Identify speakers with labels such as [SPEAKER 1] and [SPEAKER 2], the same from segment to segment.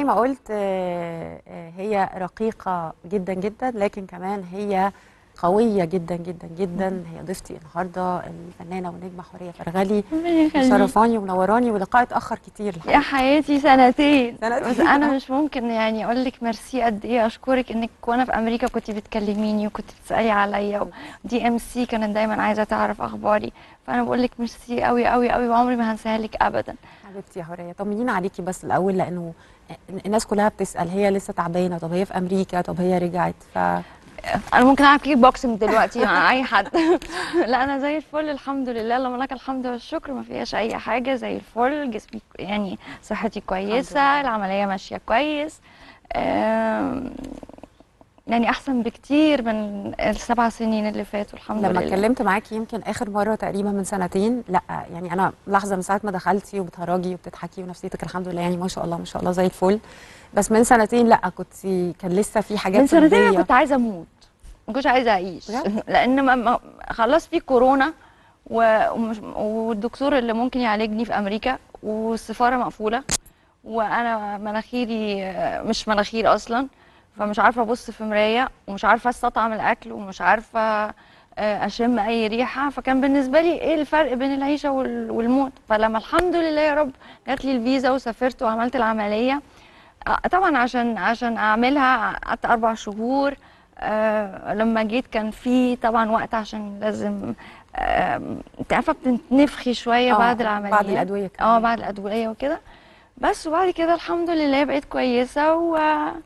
[SPEAKER 1] ما قلت آه، آه، هي رقيقة جدا جدا لكن كمان هي قوية جدا جدا جدا هي ضيفتي النهارده الفنانة والنجمة حورية فرغلي
[SPEAKER 2] ربنا يخليك.
[SPEAKER 1] شرفاني ومنوراني ولقاء اتأخر كتير
[SPEAKER 2] يا
[SPEAKER 1] الحقيقة
[SPEAKER 2] حياتي سنتين
[SPEAKER 1] سنتين.
[SPEAKER 2] بس انا مش ممكن يعني اقول لك ميرسي قد ايه اشكرك انك وانا في امريكا كنت بتكلميني وكنت بتسالي عليا ودي ام سي كانت دايما عايزه تعرف اخباري فانا بقول لك ميرسي قوي قوي قوي وعمري ما هنساها لك ابدا
[SPEAKER 1] حبيبتي يا حورية طمنينا عليكي بس الأول لأنه الناس كلها بتسأل هي لسه تعبانة طب هي في أمريكا طب هي رجعت ف
[SPEAKER 2] انا ممكن العب كيك بوكسنج دلوقتي مع اي حد لا انا زي الفل الحمد لله اللهم لك الحمد والشكر ما فيهاش اي حاجه زي الفل جسمي يعني صحتي كويسه العمليه ماشيه كويس آم، يعني احسن بكتير من السبع سنين اللي فاتوا الحمد
[SPEAKER 1] لما
[SPEAKER 2] لله
[SPEAKER 1] اتكلمت معاكي يمكن اخر مره تقريبا من سنتين لا يعني انا لحظه من ساعه ما دخلتي وبتهرجي وبتضحكي ونفسيتك الحمد لله يعني ما شاء الله ما شاء الله زي الفل بس من سنتين لا كنت كان لسه في حاجات
[SPEAKER 2] من سنتين انا
[SPEAKER 1] سلبية.
[SPEAKER 2] كنت عايزه اموت ما كنتش عايزه اعيش
[SPEAKER 1] بجد؟
[SPEAKER 2] لان ما ما خلاص في كورونا و- ومش والدكتور اللي ممكن يعالجني في امريكا والسفاره مقفوله وانا مناخيري آه، مش مناخير اصلا فمش عارفه ابص في مرايه ومش عارفه استطعم الاكل ومش عارفه آه، اشم اي ريحه فكان بالنسبه لي ايه الفرق بين العيشه وال- والموت فلما الحمد لله يا رب جات لي الفيزا وسافرت وعملت العمليه آه، طبعا عشان عشان اعملها قعدت اربع شهور آه لما جيت كان في طبعا وقت عشان لازم آه انت عارفه بتنفخي شويه
[SPEAKER 1] آه،
[SPEAKER 2] بعد العمليه
[SPEAKER 1] بعد الأدوية كمان.
[SPEAKER 2] اه بعد الادويه وكده بس وبعد كده الحمد لله بقيت كويسه و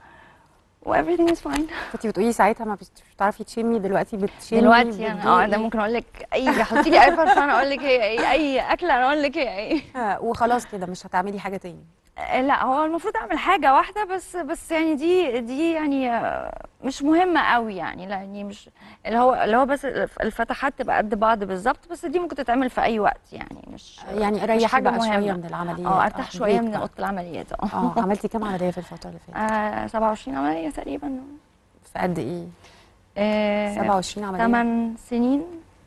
[SPEAKER 2] و everything is fine
[SPEAKER 1] كنت بتقولي ساعتها ما بت- مش بتعرفي تشمي دلوقتي بتشمي
[SPEAKER 2] دلوقتي انا اه ده
[SPEAKER 1] بتدوقي.
[SPEAKER 2] ممكن اقول لك اي حطي لي اي فرفان اقول لك هي ايه اي اكله انا اقول لك هي ايه
[SPEAKER 1] آه، وخلاص كده مش هتعملي حاجه تاني
[SPEAKER 2] آه، لا هو المفروض اعمل حاجه واحده بس بس يعني دي دي يعني آه، مش مهمه قوي يعني لا يعني مش اللي هو اللي هو بس الف- الفتحات تبقى قد بعض بالظبط بس دي ممكن تتعمل في اي وقت يعني مش
[SPEAKER 1] يعني
[SPEAKER 2] مش
[SPEAKER 1] ريحي
[SPEAKER 2] حاجه
[SPEAKER 1] بقى شويه
[SPEAKER 2] مهمه
[SPEAKER 1] من العمليات
[SPEAKER 2] اه ارتاح شويه
[SPEAKER 1] بريك
[SPEAKER 2] من
[SPEAKER 1] بقى.
[SPEAKER 2] اوضه العمليات اه
[SPEAKER 1] اه عملتي كام عمليه في الفتره اللي فاتت
[SPEAKER 2] آه، 27 عمليه تقريبا
[SPEAKER 1] في قد ايه
[SPEAKER 2] آه
[SPEAKER 1] 27 عمليه
[SPEAKER 2] 8 سنين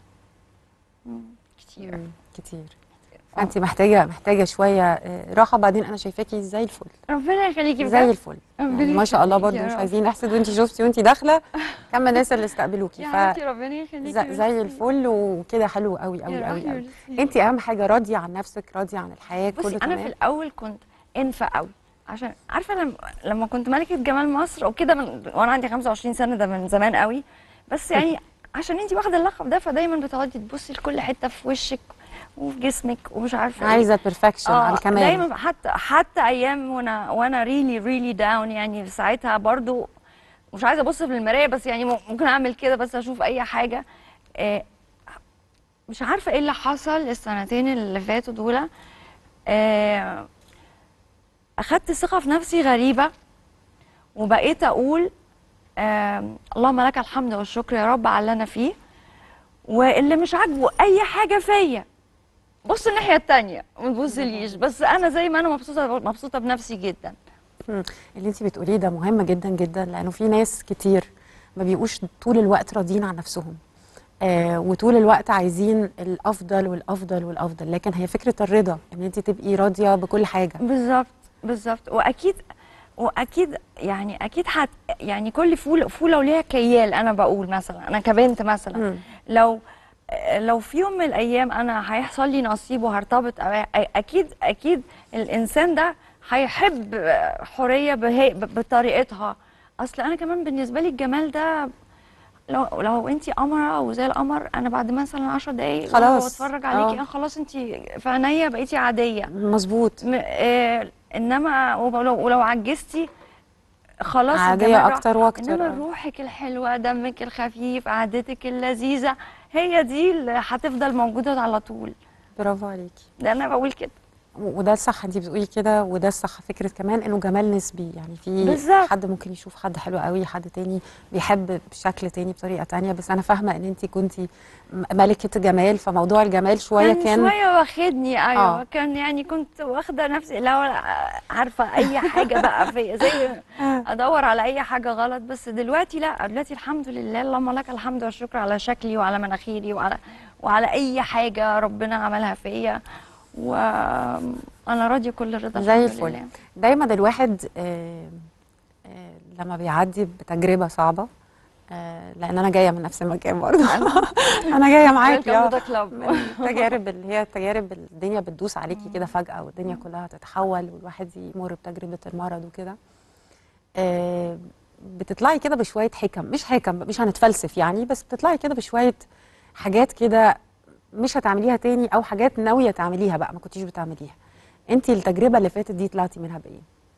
[SPEAKER 2] مم، كتير
[SPEAKER 1] مم، كتير انت محتاجه محتاجه شويه آه، راحه بعدين انا شايفاكي زي الفل
[SPEAKER 2] ربنا يخليكي
[SPEAKER 1] زي
[SPEAKER 2] بجد
[SPEAKER 1] الفل
[SPEAKER 2] ربنا
[SPEAKER 1] يعني ما شاء الله
[SPEAKER 2] يخليكي
[SPEAKER 1] برضو
[SPEAKER 2] يا
[SPEAKER 1] مش
[SPEAKER 2] رب.
[SPEAKER 1] عايزين نحسد وانت شفتي وانت داخله كم الناس اللي استقبلوكي
[SPEAKER 2] يا
[SPEAKER 1] ف
[SPEAKER 2] حبيبتي ربنا يخليكي
[SPEAKER 1] زي, زي الفل وكده حلو قوي قوي
[SPEAKER 2] يا
[SPEAKER 1] قوي
[SPEAKER 2] روحي
[SPEAKER 1] قوي
[SPEAKER 2] ميرسي.
[SPEAKER 1] انت اهم حاجه راضيه عن نفسك راضيه عن الحياه
[SPEAKER 2] بصي
[SPEAKER 1] كله
[SPEAKER 2] انا في
[SPEAKER 1] تمام
[SPEAKER 2] الاول كنت انفه قوي عشان عارفه لما لما كنت ملكه جمال مصر وكده من وانا عندي 25 سنه ده من زمان قوي بس يعني عشان انت واخده اللقب ده فدايما بتقعدي تبصي لكل حته في وشك وفي جسمك ومش عارفه إيه.
[SPEAKER 1] عايزه بيرفكشن على الكمال
[SPEAKER 2] دايما حتى حتى ايام وانا وانا ريلي ريلي داون يعني ساعتها برضو مش عايزه ابص في المرايه بس يعني ممكن اعمل كده بس اشوف اي حاجه آه، مش عارفه ايه اللي حصل السنتين اللي فاتوا دول آه، اخدت ثقه في نفسي غريبه وبقيت اقول آه، اللهم لك الحمد والشكر يا رب على اللي انا فيه واللي مش عاجبه اي حاجه فيا بص الناحيه التانية ما تبصليش بس انا زي ما انا مبسوطه مبسوطه بنفسي جدا
[SPEAKER 1] مم. اللي انت بتقوليه ده مهم جدا جدا لانه في ناس كتير ما بيبقوش طول الوقت راضيين عن نفسهم آه وطول الوقت عايزين الافضل والافضل والافضل لكن هي فكره الرضا ان انت تبقي راضيه بكل حاجه
[SPEAKER 2] بالظبط بالظبط واكيد واكيد يعني اكيد حت يعني كل فوله فوله وليها كيال انا بقول مثلا انا كبنت مثلا
[SPEAKER 1] مم.
[SPEAKER 2] لو لو في يوم من الايام انا هيحصل لي نصيب وهرتبط أو- اكيد اكيد الانسان ده هيحب حوريه بهي بطريقتها اصل انا كمان بالنسبه لي الجمال ده لو لو انت قمره وزي القمر انا بعد مثلا 10 دقايق
[SPEAKER 1] خلاص.
[SPEAKER 2] واتفرج عليكي
[SPEAKER 1] آه.
[SPEAKER 2] اه خلاص انت في عينيا بقيتي عاديه
[SPEAKER 1] مظبوط
[SPEAKER 2] م- آه، انما ولو, ولو عجزتي خلاص
[SPEAKER 1] عادية
[SPEAKER 2] الجمال راح.
[SPEAKER 1] أكتر وأكتر،
[SPEAKER 2] انما
[SPEAKER 1] آه.
[SPEAKER 2] روحك الحلوه دمك الخفيف قعدتك اللذيذه هي دي اللي هتفضل موجوده على طول
[SPEAKER 1] برافو عليكي
[SPEAKER 2] ده انا بقول كده
[SPEAKER 1] وده الصح انت بتقولي كده وده الصح فكره كمان انه جمال نسبي يعني في
[SPEAKER 2] بالظبط.
[SPEAKER 1] حد ممكن يشوف حد حلو قوي حد تاني بيحب بشكل تاني بطريقه تانية بس انا فاهمه ان انت كنتي م- ملكه جمال فموضوع الجمال شويه
[SPEAKER 2] كان
[SPEAKER 1] كان
[SPEAKER 2] شويه واخدني ايوه
[SPEAKER 1] آه.
[SPEAKER 2] آه. كان يعني كنت واخده نفسي لو عارفه اي حاجه بقى في زي ادور على اي حاجه غلط بس دلوقتي لا دلوقتي الحمد لله اللهم لك الحمد والشكر على شكلي وعلى مناخيري وعلى وعلى اي حاجه ربنا عملها فيا و انا راضيه كل الرضا
[SPEAKER 1] زي
[SPEAKER 2] الحمد
[SPEAKER 1] الفل
[SPEAKER 2] لله.
[SPEAKER 1] دايما الواحد آه، آه، لما بيعدي بتجربه صعبه آه، لان انا جايه من نفس المكان برضه انا جايه معاكي
[SPEAKER 2] Welcome to
[SPEAKER 1] آه.
[SPEAKER 2] the club.
[SPEAKER 1] من التجارب اللي هي التجارب اللي الدنيا بتدوس عليكي كده فجأة والدنيا كلها تتحول والواحد يمر بتجربة المرض وكده آه، بتطلعي كده بشوية حكم مش حكم مش هنتفلسف يعني بس بتطلعي كده بشوية حاجات كده مش هتعمليها تاني او حاجات ناوية تعمليها بقى ما كنتيش بتعمليها انت التجربة اللي فاتت دي طلعتي منها بايه؟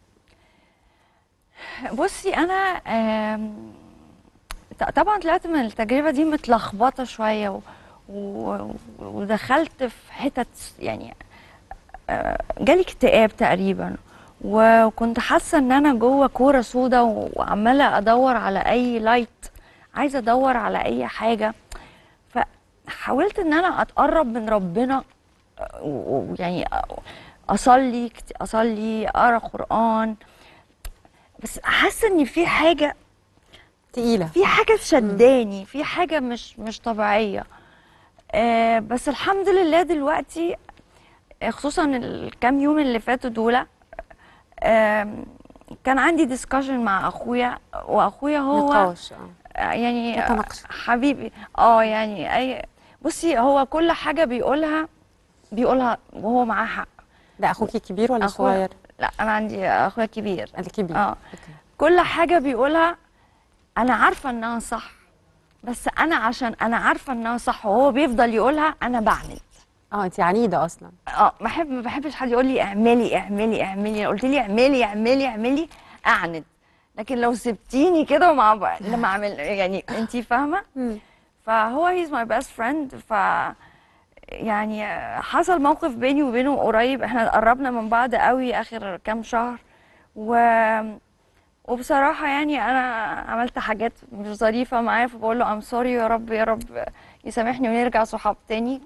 [SPEAKER 2] بصي انا آم، ط- طبعا طلعت من التجربه دي متلخبطه شويه و... و... ودخلت في حتت يعني آه، جالي اكتئاب تقريبا وكنت حاسه ان انا جوه كوره سودا وعماله ادور على اي لايت عايزه ادور على اي حاجه فحاولت ان انا اتقرب من ربنا آه، و- ويعني اصلي كت- اصلي اقرا قران بس حاسه ان في حاجه
[SPEAKER 1] تقيلة
[SPEAKER 2] في حاجه شداني في حاجه مش مش طبيعيه آه بس الحمد لله دلوقتي آه، خصوصا الكام يوم اللي فاتوا دول آم، كان عندي ديسكشن مع اخويا واخويا هو
[SPEAKER 1] نقاش اه
[SPEAKER 2] آه، يعني آه،
[SPEAKER 1] متناقشة.
[SPEAKER 2] حبيبي اه يعني اي بصي هو كل حاجه بيقولها بيقولها وهو معاه حق
[SPEAKER 1] ده اخوكي كبير ولا
[SPEAKER 2] أخويا
[SPEAKER 1] صغير؟
[SPEAKER 2] لا انا عندي اخويا كبير
[SPEAKER 1] الكبير
[SPEAKER 2] اه
[SPEAKER 1] اوكي
[SPEAKER 2] كل حاجة بيقولها أنا عارفة إنها صح بس أنا عشان أنا عارفة إنها صح وهو بيفضل يقولها أنا بعند
[SPEAKER 1] اه انت عنيدة اصلا
[SPEAKER 2] اه بحب ما بحبش حد يقول لي اعملي اعملي اعملي لو قلت لي اعملي اعملي اعملي أعند لكن لو سبتيني كده ومع ب- لما أعمل يعني أنتي فاهمة فهو هيز ماي بيست فريند ف يعني حصل موقف بيني وبينه قريب احنا قربنا من بعض قوي اخر كام شهر و وبصراحة يعني أنا عملت حاجات مش ظريفة معاه فبقول له I'm sorry يا رب يا رب يسامحني ونرجع صحاب تاني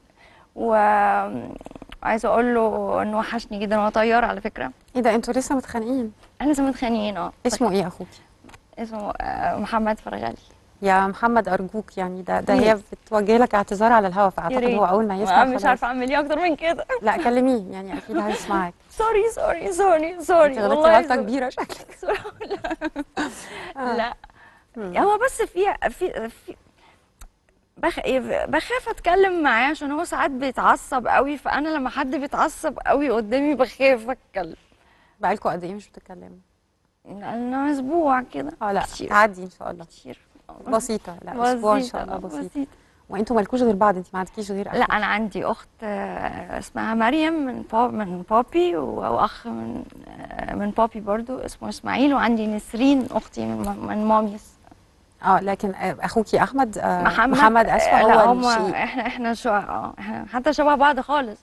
[SPEAKER 2] وعايزة أقول له إنه وحشني جدا هو طيار على فكرة
[SPEAKER 1] ايه ده انتوا لسه متخانقين
[SPEAKER 2] احنا لسه متخانقين اه
[SPEAKER 1] اسمه ايه اخوكي؟
[SPEAKER 2] اسمه آه، محمد فرغلي
[SPEAKER 1] يا محمد ارجوك يعني ده ده
[SPEAKER 2] مين؟
[SPEAKER 1] هي بتوجه لك اعتذار على الهوا
[SPEAKER 2] يا
[SPEAKER 1] فاعتقد
[SPEAKER 2] ريت.
[SPEAKER 1] هو اول ما يسمع
[SPEAKER 2] مش
[SPEAKER 1] خلاص.
[SPEAKER 2] عارفة أعمل إيه أكتر من كده
[SPEAKER 1] لا كلميه يعني اكيد هيسمعك
[SPEAKER 2] سوري سوري سوري سوري
[SPEAKER 1] انت غلطتي غلطه كبيره شكلك
[SPEAKER 2] لا هو بس في في في بخ... بخاف اتكلم معاه عشان هو ساعات بيتعصب قوي فانا لما حد بيتعصب قوي قدامي بخاف اتكلم
[SPEAKER 1] بقالكوا قد ايه مش بتتكلموا؟
[SPEAKER 2] لنا اسبوع كده
[SPEAKER 1] اه لا
[SPEAKER 2] كتير.
[SPEAKER 1] تعدي ان شاء الله
[SPEAKER 2] كتير
[SPEAKER 1] بسيطه لا اسبوع ان شاء الله
[SPEAKER 2] بسيطة
[SPEAKER 1] بسيط
[SPEAKER 2] بسيطة.
[SPEAKER 1] وانتوا مالكوش غير بعض انت ما عندكيش غير
[SPEAKER 2] لا
[SPEAKER 1] أخوك.
[SPEAKER 2] انا عندي اخت آه، اسمها مريم من باب من بابي و- واخ من آه، من بابي برضو اسمه اسماعيل وعندي نسرين اختي من من ماميس
[SPEAKER 1] اه لكن آه، اخوكي احمد آه،
[SPEAKER 2] محمد
[SPEAKER 1] محمد اسفه
[SPEAKER 2] آه، لا
[SPEAKER 1] هو
[SPEAKER 2] هم
[SPEAKER 1] الشقيق
[SPEAKER 2] احنا احنا شو اه احنا حتى شبه بعض خالص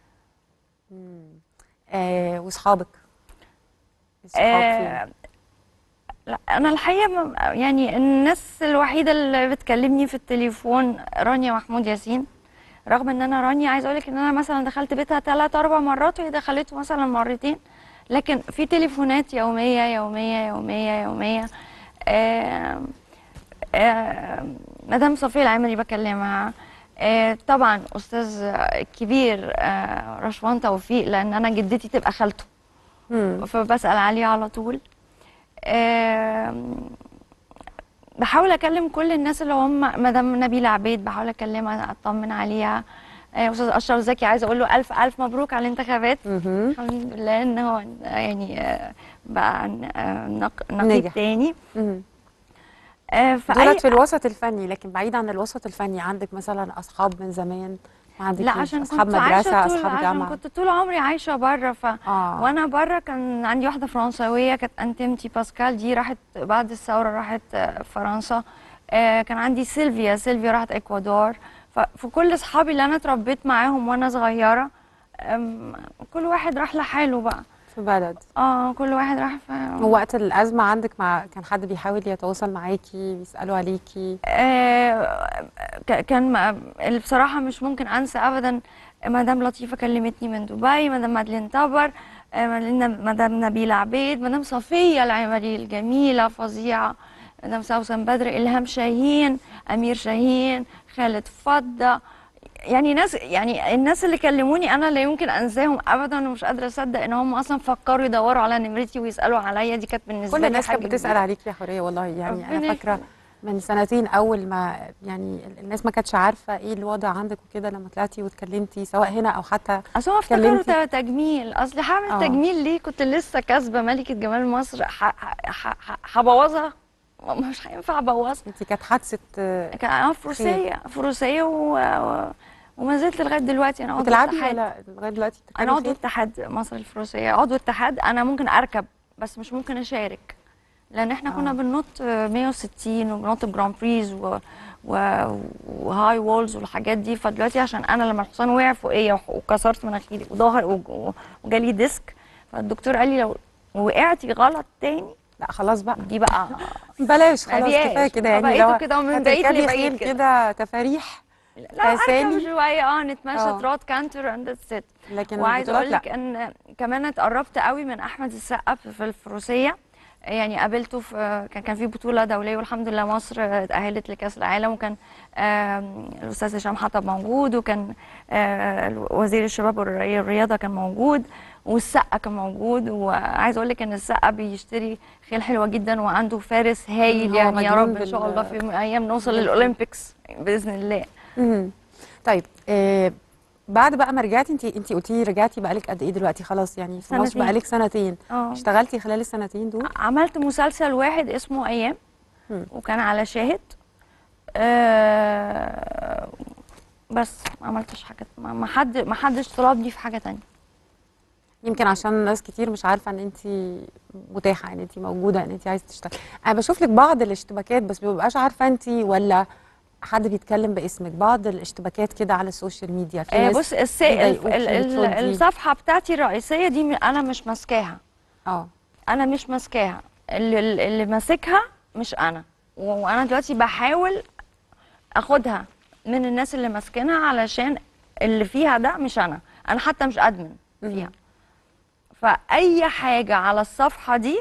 [SPEAKER 1] آه واصحابك الصحاب
[SPEAKER 2] آه
[SPEAKER 1] فين؟
[SPEAKER 2] لا انا الحقيقه ما- يعني الناس الوحيده اللي بتكلمني في التليفون رانيا محمود ياسين رغم ان انا رانيا عايزه اقول لك ان انا مثلا دخلت بيتها ثلاث اربع مرات وهي دخلته مثلا مرتين لكن في تليفونات يوميه يوميه يوميه يوميه آه آه مدام صفيه العمري بكلمها آه طبعا استاذ كبير آه رشوان توفيق لان انا جدتي تبقى خالته
[SPEAKER 1] مم.
[SPEAKER 2] فبسأل عليه على طول آم، بحاول اكلم كل الناس اللي هم مدام نبيلة عبيد بحاول اكلمها اطمن عليها آه، استاذ اشرف زكي عايزه اقول له الف الف مبروك على الانتخابات
[SPEAKER 1] مهم.
[SPEAKER 2] الحمد لله ان هو يعني آه، بقى آه، نق-
[SPEAKER 1] نجح.
[SPEAKER 2] نقيب تاني
[SPEAKER 1] مم.
[SPEAKER 2] آه، فأي
[SPEAKER 1] دولت في الوسط الفني لكن بعيد عن الوسط الفني عندك مثلا اصحاب من زمان ما عندك
[SPEAKER 2] لا عشان
[SPEAKER 1] اصحاب
[SPEAKER 2] كنت عايشه
[SPEAKER 1] مدرسه
[SPEAKER 2] طول
[SPEAKER 1] اصحاب
[SPEAKER 2] عشان
[SPEAKER 1] جامعه
[SPEAKER 2] كنت طول عمري عايشه بره ف
[SPEAKER 1] اه
[SPEAKER 2] وانا بره كان عندي واحده فرنساويه كانت انتمتي باسكال دي راحت بعد الثوره راحت آه، فرنسا آه، كان عندي سيلفيا سيلفيا راحت اكوادور ففي كل اصحابي اللي انا اتربيت معاهم وانا صغيره آم، كل واحد راح لحاله بقى
[SPEAKER 1] في بلد
[SPEAKER 2] اه كل واحد راح في
[SPEAKER 1] ووقت الازمه عندك مع كان حد بيحاول يتواصل معاكي بيسالوا عليكي
[SPEAKER 2] آه، ك- كان م- اللي بصراحة مش ممكن أنسى أبدا مدام لطيفة كلمتني من دبي مدام مادلين تبر آه، مدام مدام نبيلة عبيد مدام صفية العمري الجميلة فظيعة مدام سوسن بدر إلهام شاهين أمير شاهين خالد فضة يعني ناس يعني الناس اللي كلموني انا لا يمكن انساهم ابدا ومش قادره اصدق ان هم اصلا فكروا يدوروا على نمرتي ويسالوا عليا دي كانت بالنسبه
[SPEAKER 1] كل
[SPEAKER 2] لي
[SPEAKER 1] الناس
[SPEAKER 2] حاجه
[SPEAKER 1] كانت بتسال
[SPEAKER 2] كبيرة.
[SPEAKER 1] عليك يا حوريه والله يعني انا
[SPEAKER 2] ربنا
[SPEAKER 1] فاكره
[SPEAKER 2] يخليك.
[SPEAKER 1] من سنتين اول ما يعني الناس ما كانتش عارفه ايه الوضع عندك وكده لما طلعتي واتكلمتي سواء هنا او حتى
[SPEAKER 2] اصل هو افتكروا
[SPEAKER 1] كلمتي.
[SPEAKER 2] ت- تجميل اصل هعمل
[SPEAKER 1] آه.
[SPEAKER 2] تجميل ليه كنت لسه كاسبه ملكه جمال مصر ح- ح- ح- ح- هبوظها مش هينفع ابوظها
[SPEAKER 1] انت كانت حادثه آه،
[SPEAKER 2] كان اه فروسيه فروسيه و... و... وما زلت لغايه دلوقتي انا عضو
[SPEAKER 1] بتلعبي
[SPEAKER 2] اتحاد
[SPEAKER 1] ولا لغايه دلوقتي
[SPEAKER 2] انا
[SPEAKER 1] بتلعبي
[SPEAKER 2] عضو
[SPEAKER 1] خيل؟
[SPEAKER 2] اتحاد مصر الفروسيه عضو اتحاد انا ممكن اركب بس مش ممكن اشارك لان احنا كنا
[SPEAKER 1] آه.
[SPEAKER 2] بننط 160 وبننط جراند بريز و... و... وهاي وولز والحاجات دي فدلوقتي عشان انا لما الحصان وقع فوقيا وح- وكسرت مناخيري وظهر وج- وجالي ديسك فالدكتور قال لي لو وقعتي غلط تاني
[SPEAKER 1] لا خلاص بقى
[SPEAKER 2] دي بقى
[SPEAKER 1] بلاش
[SPEAKER 2] ما
[SPEAKER 1] خلاص
[SPEAKER 2] فيهاش.
[SPEAKER 1] كفايه كده يعني
[SPEAKER 2] بقيتوا
[SPEAKER 1] لو
[SPEAKER 2] كده ومن بعيد
[SPEAKER 1] هتركبي
[SPEAKER 2] لبعيد
[SPEAKER 1] خيل
[SPEAKER 2] كده.
[SPEAKER 1] كده تفاريح
[SPEAKER 2] لا اركب
[SPEAKER 1] تسالي.
[SPEAKER 2] شويه اه نتمشى
[SPEAKER 1] آه.
[SPEAKER 2] ترات كانتر اند ست
[SPEAKER 1] لكن
[SPEAKER 2] وعايزه
[SPEAKER 1] البطولات
[SPEAKER 2] اقول
[SPEAKER 1] لا
[SPEAKER 2] لك ان كمان اتقربت قوي من احمد السقا في الفروسيه يعني قابلته في كان كان في بطوله دوليه والحمد لله مصر اتاهلت لكاس العالم وكان آم، الاستاذ هشام حطب موجود وكان آه، وزير الشباب والرياضه كان موجود والسقا كان موجود وعايزه اقول لك ان السقا بيشتري خيل حلوه جدا وعنده فارس هايل
[SPEAKER 1] هو
[SPEAKER 2] يعني يا
[SPEAKER 1] مجنون
[SPEAKER 2] رب ان شاء
[SPEAKER 1] بال-
[SPEAKER 2] الله في يوم من الايام نوصل للاولمبيكس باذن الله
[SPEAKER 1] مهم. طيب آه بعد بقى ما رجعتي انت انت قلتي لي رجعتي بقالك قد ايه دلوقتي خلاص يعني في مصر
[SPEAKER 2] سنتين.
[SPEAKER 1] بقالك سنتين
[SPEAKER 2] اه
[SPEAKER 1] اشتغلتي خلال السنتين دول
[SPEAKER 2] عملت مسلسل واحد اسمه ايام
[SPEAKER 1] مم.
[SPEAKER 2] وكان على شاهد آه بس ما عملتش حاجه ما ما حد ما حدش طلبني في حاجه تانية
[SPEAKER 1] يمكن عشان ناس كتير مش عارفه ان انت متاحه ان انت موجوده ان انت عايزه تشتغلي انا بشوف لك بعض الاشتباكات بس ما ببقاش عارفه انت ولا حد بيتكلم باسمك بعض الاشتباكات كده على السوشيال ميديا في
[SPEAKER 2] آه
[SPEAKER 1] ناس
[SPEAKER 2] بص السي ال
[SPEAKER 1] بيضايقوكي
[SPEAKER 2] ال ال
[SPEAKER 1] بتردي.
[SPEAKER 2] الصفحه بتاعتي الرئيسيه دي م- انا مش ماسكاها
[SPEAKER 1] اه
[SPEAKER 2] انا مش ماسكاها اللي, اللي اللي ماسكها مش انا و- وانا دلوقتي بحاول اخدها من الناس اللي ماسكينها علشان اللي فيها ده مش انا انا حتى مش ادمن فيها فاي حاجه على الصفحه دي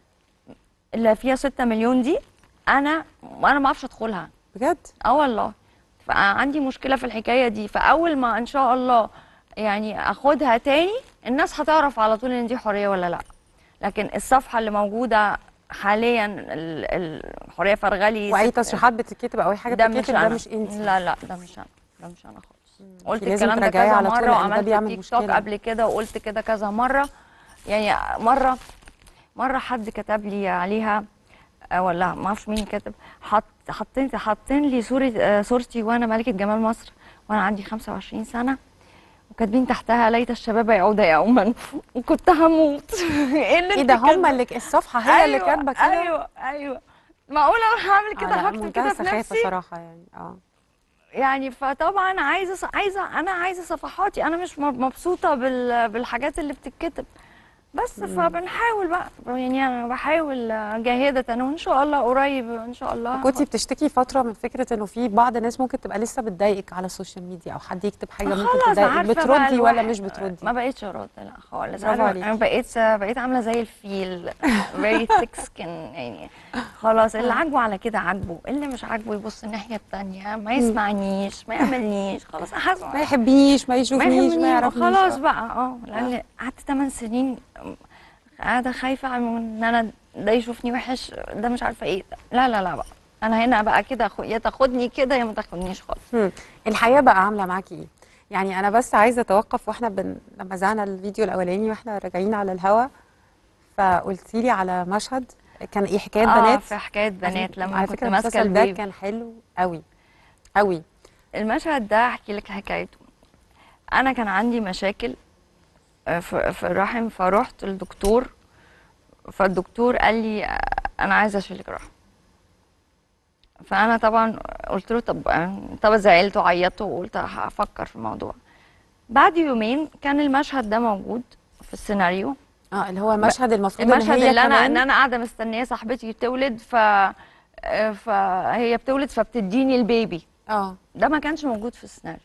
[SPEAKER 2] اللي فيها 6 مليون دي انا وانا ما اعرفش ادخلها
[SPEAKER 1] بجد
[SPEAKER 2] اه والله فعندي مشكله في الحكايه دي فاول ما ان شاء الله يعني اخدها تاني الناس هتعرف على طول ان دي حريه ولا لا لكن الصفحه اللي موجوده حاليا ال- الحريه فرغلي
[SPEAKER 1] واي
[SPEAKER 2] ست-
[SPEAKER 1] تصريحات بتتكتب او اي حاجه
[SPEAKER 2] ده مش
[SPEAKER 1] بتتكتب ده
[SPEAKER 2] انا
[SPEAKER 1] مش انت
[SPEAKER 2] لا لا ده مش انا ده مش انا خالص قلت
[SPEAKER 1] لازم
[SPEAKER 2] الكلام ده
[SPEAKER 1] تراجعي
[SPEAKER 2] كذا
[SPEAKER 1] على طول
[SPEAKER 2] مره
[SPEAKER 1] لأن ده
[SPEAKER 2] وعملت
[SPEAKER 1] بيعمل
[SPEAKER 2] تيك توك
[SPEAKER 1] مشكلة.
[SPEAKER 2] قبل كده وقلت كده كذا مره يعني مره مره حد كتب لي عليها آه، ولا ما اعرفش مين كتب حط حاطين حاطين لي صوره آه، صورتي وانا ملكه جمال مصر وانا عندي 25 سنه وكاتبين تحتها ليت الشباب يعود يوما وكنت هموت ايه اللي
[SPEAKER 1] ايه
[SPEAKER 2] انت
[SPEAKER 1] ده هم
[SPEAKER 2] كاتبه؟
[SPEAKER 1] اللي الصفحه هي اللي
[SPEAKER 2] أيوة،
[SPEAKER 1] كاتبه كده
[SPEAKER 2] ايوه ايوه معقوله انا هعمل
[SPEAKER 1] آه،
[SPEAKER 2] كده
[SPEAKER 1] لا،
[SPEAKER 2] هكتب
[SPEAKER 1] منتهى
[SPEAKER 2] كده في
[SPEAKER 1] السخافه
[SPEAKER 2] نفسي
[SPEAKER 1] صراحه يعني اه
[SPEAKER 2] يعني فطبعا عايزه ص- عايزه انا عايزه صفحاتي انا مش م- مبسوطه بال بالحاجات اللي بتتكتب بس فبنحاول بقى يعني انا بحاول جاهده وان شاء الله قريب ان شاء الله
[SPEAKER 1] كنتي بتشتكي فتره من فكره انه في بعض الناس ممكن تبقى لسه بتضايقك على السوشيال ميديا او حد يكتب حاجه ممكن
[SPEAKER 2] خلاص
[SPEAKER 1] تضايقك
[SPEAKER 2] عارفه بقى
[SPEAKER 1] بتردي ولا
[SPEAKER 2] الواحد-
[SPEAKER 1] مش بتردي
[SPEAKER 2] ما بقتش ارد لا خالص
[SPEAKER 1] برافو
[SPEAKER 2] انا
[SPEAKER 1] عليكي.
[SPEAKER 2] انا بقيت بقيت عامله زي الفيل very thick skin يعني خلاص اللي عاجبه على كده عاجبه اللي مش عاجبه يبص الناحيه التانية ما يسمعنيش ما يعملنيش خلاص
[SPEAKER 1] ما
[SPEAKER 2] هسمع
[SPEAKER 1] يحبنيش ما
[SPEAKER 2] ما
[SPEAKER 1] يشوفنيش ما
[SPEAKER 2] يهمني
[SPEAKER 1] يعرفنيش
[SPEAKER 2] خلاص
[SPEAKER 1] آه.
[SPEAKER 2] بقى اه لان قعدت 8 سنين قاعده خايفه من ان انا ده يشوفني وحش ده مش عارفه ايه لا لا لا بقى انا هنا بقى كده خ- يا تاخدني كده يا ما تاخدنيش خالص
[SPEAKER 1] هم. الحياه بقى عامله معاكي ايه يعني انا بس عايزه اتوقف واحنا بن... لما زعنا الفيديو الاولاني واحنا راجعين على الهوا فقلتي لي على مشهد كان ايه حكايه
[SPEAKER 2] اه
[SPEAKER 1] بنات
[SPEAKER 2] في حكايه بنات لما
[SPEAKER 1] على
[SPEAKER 2] كنت
[SPEAKER 1] فكره
[SPEAKER 2] ماسكه
[SPEAKER 1] المسلسل ده
[SPEAKER 2] البيبي
[SPEAKER 1] كان حلو قوي قوي
[SPEAKER 2] المشهد ده احكي لك حكايته انا كان عندي مشاكل آه، في في الرحم فروحت للدكتور فالدكتور قال لي آه، انا عايزه اشيلك رحم فانا طبعا قلت له طب آه، طب زعلت وعيطت وقلت هفكر في الموضوع بعد يومين كان المشهد ده موجود في السيناريو
[SPEAKER 1] اه اللي هو المشهد المفروض ان
[SPEAKER 2] المشهد
[SPEAKER 1] هي
[SPEAKER 2] اللي انا
[SPEAKER 1] كمان
[SPEAKER 2] ان انا قاعده مستنيه صاحبتي تولد ف آه، فهي بتولد فبتديني البيبي
[SPEAKER 1] اه
[SPEAKER 2] ده ما كانش موجود في السيناريو